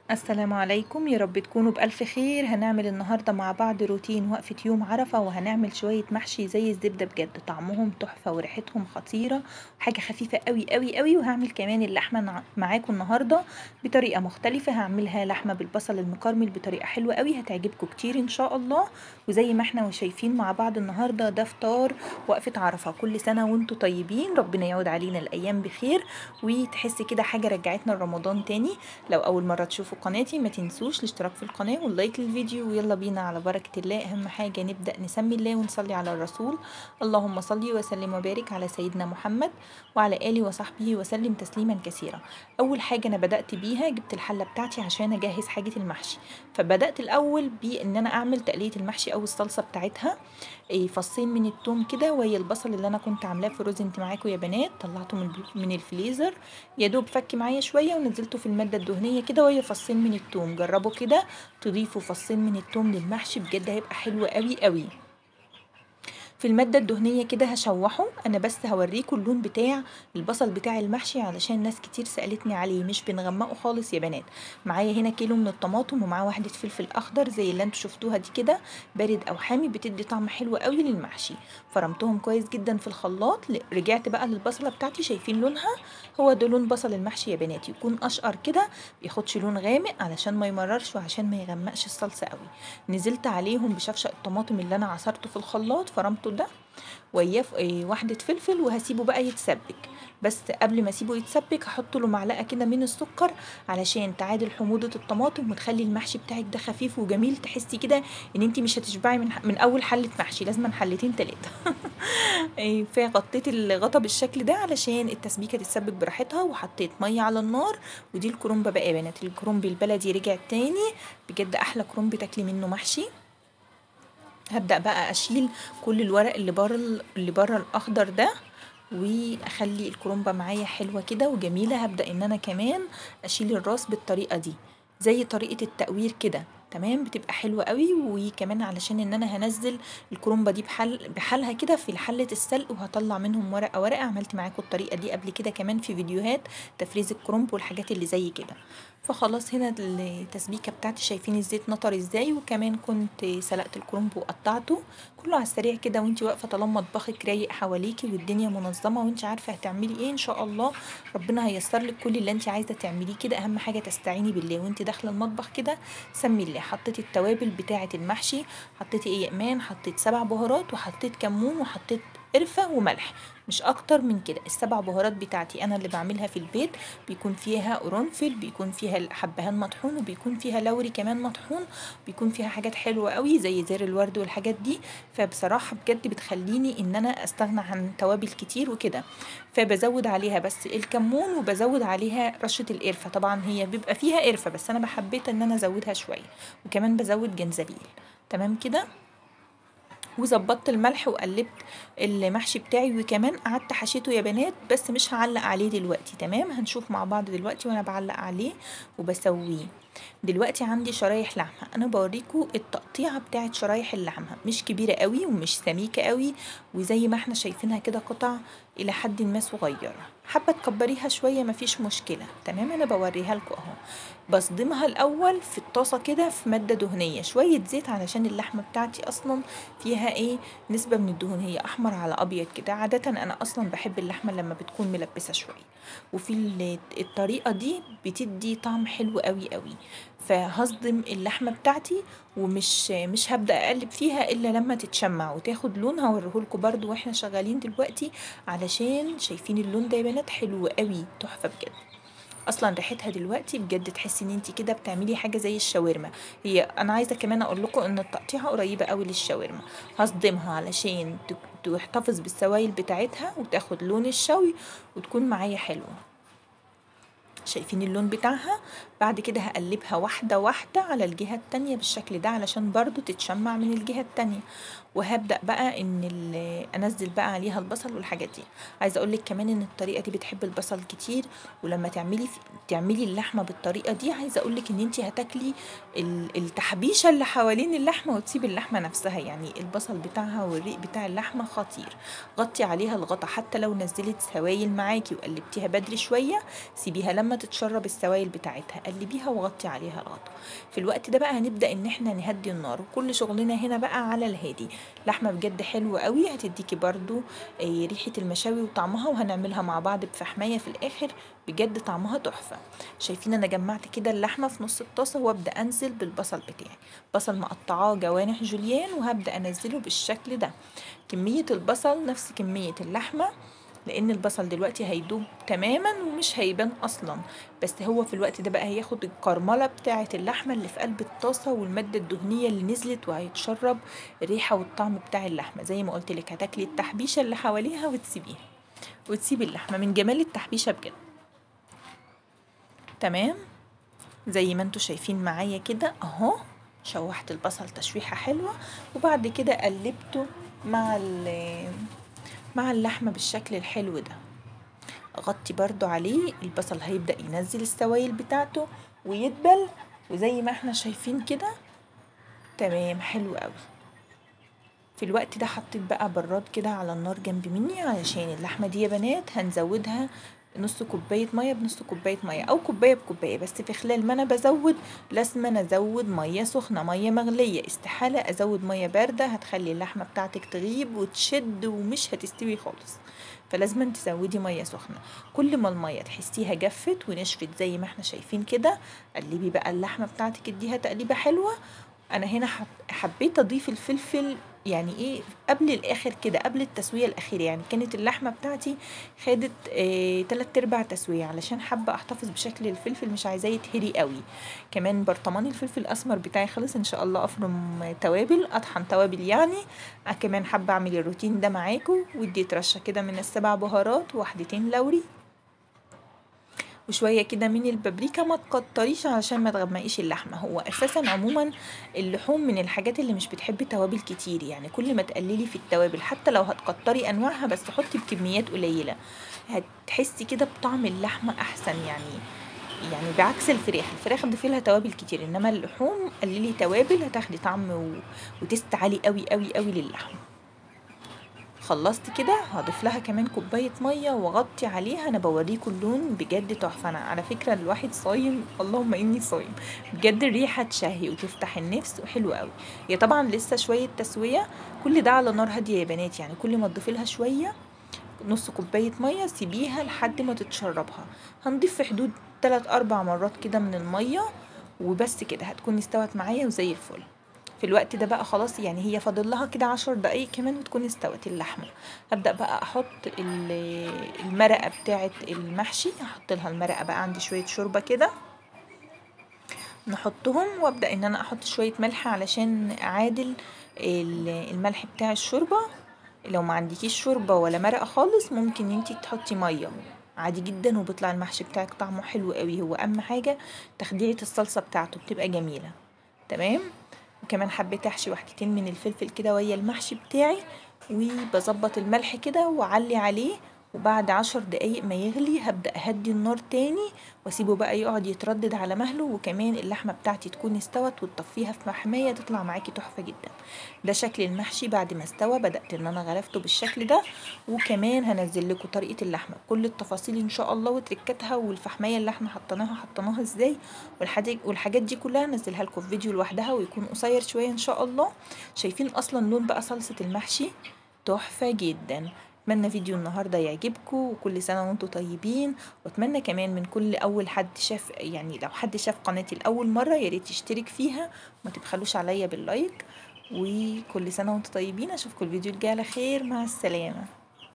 السلام عليكم يا رب تكونوا بألف خير هنعمل النهاردة مع بعض روتين وقفة يوم عرفة وهنعمل شوية محشي زي الزبدة بجد طعمهم تحفة وريحتهم خطيرة حاجة خفيفة قوي قوي قوي وهعمل كمان اللحمة نع- معاكم النهاردة بطريقة مختلفة هعملها لحمة بالبصل المكرمل بطريقة حلوة قوي هتعجبكم كتير ان شاء الله وزي ما احنا شايفين مع بعض النهاردة ده فطار وقفة عرفة كل سنة وانتم طيبين ربنا يعود علينا الأيام بخير وتحسي كده حاجة رجعتنا لرمضان تاني لو أول مرة تشوفوا قناتي ما تنسوش الاشتراك في القناة واللايك للفيديو ويلا بينا على بركة الله أهم حاجة نبدأ نسمي الله ونصلي على الرسول اللهم صل وسلم وبارك على سيدنا محمد وعلى آله وصحبه وسلم تسليما كثيرا أول حاجة أنا بدأت بيها جبت الحلة بتاعتي عشان أجهز حاجة المحشي فبدأت الأول بإن أنا أعمل تقلية المحشي أو الصلصة بتاعتها إيه، فصين من التوم كده وهي البصل اللي أنا كنت عاملاه في الرز انت معاكم يا بنات طلعته من من الفريزر يا دوب فك معايا شويه ونزلته في الماده الدهنيه كده وهي فصين من التوم جربوا كده تضيفوا فصين من التوم للمحشي بجد هيبقى حلو قوي قوي في المادة الدهنية كده هشوحه أنا بس هوريكم اللون بتاع البصل بتاع المحشي علشان ناس كتير سألتني عليه مش بنغمقه خالص يا بنات معايا هنا كيلو من الطماطم ومعاه واحدة فلفل أخضر زي اللي انتوا شفتوها دي كده بارد أو حامي بتدي طعم حلو قوي للمحشي فرمتهم كويس جدا في الخلاط ل- رجعت بقى للبصلة بتاعتي شايفين لونها هو ده لون بصل المحشي يا بنات يكون أشقر كده بياخدش لون غامق علشان ما يمررش وعشان ما يغمقش الصلصة قوي نزلت عليهم بشفشق الطماطم اللي أنا عصرته في الخلاط فرمته ده وياه ف- إيه، واحدة فلفل وهسيبه بقى يتسبك بس قبل ما اسيبه يتسبك هحط له معلقة كده من السكر علشان تعادل حموضة الطماطم وتخلي المحشي بتاعك ده خفيف وجميل تحسي كده ان انت مش هتشبعي من من اول حلة محشي لازم حلتين تلاتة إيه، فغطيت الغطا بالشكل ده علشان التسبيكة تتسبك براحتها وحطيت مية على النار ودي الكرنبة بقى يا بنات الكرنب البلدي رجع تاني بجد احلى كرنب تاكلي منه محشي هبدأ بقى أشيل كل الورق اللي بره اللي بره الأخضر ده وأخلي الكرومبة معايا حلوة كده وجميلة هبدأ إن أنا كمان أشيل الراس بالطريقة دي زي طريقة التقوير كده تمام بتبقى حلوة قوي وكمان علشان ان انا هنزل الكرومبة دي بحل بحالها كده في حلة السلق وهطلع منهم ورقة ورقة عملت معاكم الطريقة دي قبل كده كمان في فيديوهات تفريز الكرومب والحاجات اللي زي كده فخلاص هنا التسبيكه بتاعتي شايفين الزيت نطر ازاي وكمان كنت سلقت الكرنب وقطعته كله على السريع كده وانتي واقفه طالما مطبخك رايق حواليكي والدنيا منظمه وانتي عارفه هتعملي ايه ان شاء الله ربنا هيسر لك كل اللي انتي عايزه تعمليه كده اهم حاجه تستعيني بالله وانتي داخله المطبخ كده سمي الله حطيت التوابل بتاعه المحشي حطيت ايه يا حطيت سبع بهارات وحطيت كمون وحطيت قرفة وملح مش اكتر من كده السبع بهارات بتاعتي انا اللي بعملها في البيت بيكون فيها قرنفل بيكون فيها حبهان مطحون وبيكون فيها لوري كمان مطحون بيكون فيها حاجات حلوه قوي زي زر الورد والحاجات دي فبصراحه بجد بتخليني ان انا استغنى عن توابل كتير وكده فبزود عليها بس الكمون وبزود عليها رشه القرفه طبعا هي بيبقى فيها قرفه بس انا بحبيت ان انا ازودها شويه وكمان بزود جنزبيل تمام كده وظبطت الملح وقلبت المحشي بتاعي وكمان قعدت حشيته يا بنات بس مش هعلق عليه دلوقتي تمام هنشوف مع بعض دلوقتي وانا بعلق عليه وبسويه دلوقتي عندي شرايح لحمه انا بوريكم التقطيعه بتاعت شرايح اللحمه مش كبيره قوي ومش سميكه قوي وزي ما احنا شايفينها كده قطع الى حد ما صغيره حابه تكبريها شويه مفيش مشكله تمام انا بوريها لكم اهو بصدمها الاول في الطاسه كده في ماده دهنيه شويه زيت علشان اللحمه بتاعتي اصلا فيها ايه نسبه من الدهون هي احمر على ابيض كده عاده انا اصلا بحب اللحمه لما بتكون ملبسه شويه وفي ال- الطريقه دي بتدي طعم حلو قوي قوي فهصدم اللحمه بتاعتي ومش مش هبدا اقلب فيها الا لما تتشمع وتاخد لون هوريهولكوا برضو واحنا شغالين دلوقتي علشان شايفين اللون ده يا بنات حلو قوي تحفه بجد اصلا ريحتها دلوقتي بجد تحسي ان انت كده بتعملي حاجه زي الشاورما هي انا عايزه كمان اقول لكم ان التقطيعه قريبه قوي للشاورما هصدمها علشان ت- تحتفظ بالسوائل بتاعتها وتاخد لون الشوي وتكون معايا حلوه شايفين اللون بتاعها بعد كده هقلبها واحدة واحدة على الجهة التانية بالشكل ده علشان برضو تتشمع من الجهة التانية وهبدأ بقى ان ال- انزل بقى عليها البصل والحاجات دي عايزة اقولك كمان ان الطريقة دي بتحب البصل كتير ولما تعملي تعملي اللحمة بالطريقة دي عايزة اقولك ان انتي هتاكلي ال- التحبيشة اللي حوالين اللحمة وتسيب اللحمة نفسها يعني البصل بتاعها والريق بتاع اللحمة خطير غطي عليها الغطا حتى لو نزلت سوائل معاكي وقلبتيها بدري شوية سيبيها لما ما تتشرب السوائل بتاعتها قلبيها وغطي عليها الغطا في الوقت ده بقى هنبدا ان احنا نهدي النار وكل شغلنا هنا بقى على الهادي لحمه بجد حلوه قوي هتديكي برضو آه، ريحه المشاوي وطعمها وهنعملها مع بعض بفحمايه في الاخر بجد طعمها تحفه شايفين انا جمعت كده اللحمه في نص الطاسه وابدا انزل بالبصل بتاعي بصل مقطعاه جوانح جوليان وهبدا انزله بالشكل ده كميه البصل نفس كميه اللحمه لان البصل دلوقتي هيدوب تماما ومش هيبان اصلا بس هو في الوقت ده بقى هياخد الكرمله بتاعه اللحمه اللي في قلب الطاسه والماده الدهنيه اللي نزلت وهيتشرب الريحه والطعم بتاع اللحمه زي ما قلت لك هتاكلي التحبيشه اللي حواليها وتسيبيها وتسيبي اللحمه من جمال التحبيشه بجد تمام زي ما انتوا شايفين معايا كده اهو شوحت البصل تشويحه حلوه وبعد كده قلبته مع مع اللحمه بالشكل الحلو ده اغطي برضو عليه البصل هيبدا ينزل السوائل بتاعته ويدبل وزي ما احنا شايفين كده تمام حلو قوي في الوقت ده حطيت بقى براد كده على النار جنب مني علشان اللحمه دي يا بنات هنزودها نص كوبايه ميه بنص كوبايه ميه او كوبايه بكوبايه بس في خلال ما انا بزود لازم انا ازود ميه سخنه ميه مغليه استحاله ازود ميه بارده هتخلي اللحمه بتاعتك تغيب وتشد ومش هتستوي خالص فلازم تزودي ميه سخنه كل ما الميه تحسيها جفت ونشفت زي ما احنا شايفين كده قلبي بقى اللحمه بتاعتك اديها تقليبه حلوه انا هنا حبيت اضيف الفلفل يعني ايه قبل الاخر كده قبل التسويه الاخيره يعني كانت اللحمه بتاعتي خدت آه تلات ارباع تسويه علشان حابه احتفظ بشكل الفلفل مش عايزاه يتهري قوي كمان برطمان الفلفل الاسمر بتاعي خلص ان شاء الله افرم توابل اطحن توابل يعني آه كمان حابه اعمل الروتين ده معاكم واديت رشه كده من السبع بهارات وواحدتين لوري وشويه كده من البابريكا ما تكتريش علشان ما تغمقيش اللحمه هو اساسا عموما اللحوم من الحاجات اللي مش بتحب توابل كتير يعني كل ما تقللي في التوابل حتى لو هتكتري انواعها بس حطي بكميات قليله هتحسي كده بطعم اللحمه احسن يعني يعني بعكس الفراخ الفراخ تضيفي لها توابل كتير انما اللحوم قللي توابل هتاخدي طعم و... وتست عالي قوي قوي قوي للحمه خلصت كده هضيف لها كمان كوبايه ميه واغطي عليها انا بوريكم اللون بجد تحفه انا على فكره الواحد صايم اللهم اني صايم بجد الريحه تشهي وتفتح النفس وحلوه قوي هي طبعا لسه شويه تسويه كل ده على نار هاديه يا بنات يعني كل ما تضيفي لها شويه نص كوبايه ميه سيبيها لحد ما تتشربها هنضيف في حدود 3 4 مرات كده من الميه وبس كده هتكون استوت معايا وزي الفل في الوقت ده بقى خلاص يعني هي فاضل لها كده عشر دقايق كمان وتكون استوت اللحمه هبدا بقى احط المرقه بتاعه المحشي هحط لها المرقه بقى عندي شويه شوربه كده نحطهم وابدا ان انا احط شويه ملح علشان اعادل الملح بتاع الشوربه لو ما عندكيش شوربه ولا مرقه خالص ممكن انتي تحطي ميه عادي جدا وبيطلع المحشي بتاعك طعمه حلو قوي هو اهم حاجه تخديعه الصلصه بتاعته بتبقى جميله تمام وكمان حبيت احشي واحدتين من الفلفل كده ويا المحشي بتاعي وبظبط الملح كده واعلي عليه وبعد عشر دقايق ما يغلي هبدأ أهدي النار تاني واسيبه بقى يقعد يتردد على مهله وكمان اللحمة بتاعتي تكون استوت وتطفيها في محمية تطلع معاكي تحفة جدا ده شكل المحشي بعد ما استوى بدأت ان انا غرفته بالشكل ده وكمان هنزل لكم طريقة اللحمة كل التفاصيل ان شاء الله وتركاتها والفحمية اللي احنا حطيناها حطيناها ازاي والحاجات دي كلها نزلها لكم في فيديو لوحدها ويكون قصير شوية ان شاء الله شايفين اصلا لون بقى صلصة المحشي تحفة جدا اتمنى فيديو النهارده يعجبكم وكل سنه وانتم طيبين واتمنى كمان من كل اول حد شاف يعني لو حد شاف قناتي لاول مره يا ريت يشترك فيها وما تبخلوش عليا باللايك وكل سنه وانتم طيبين اشوفكم الفيديو الجاي على خير مع السلامه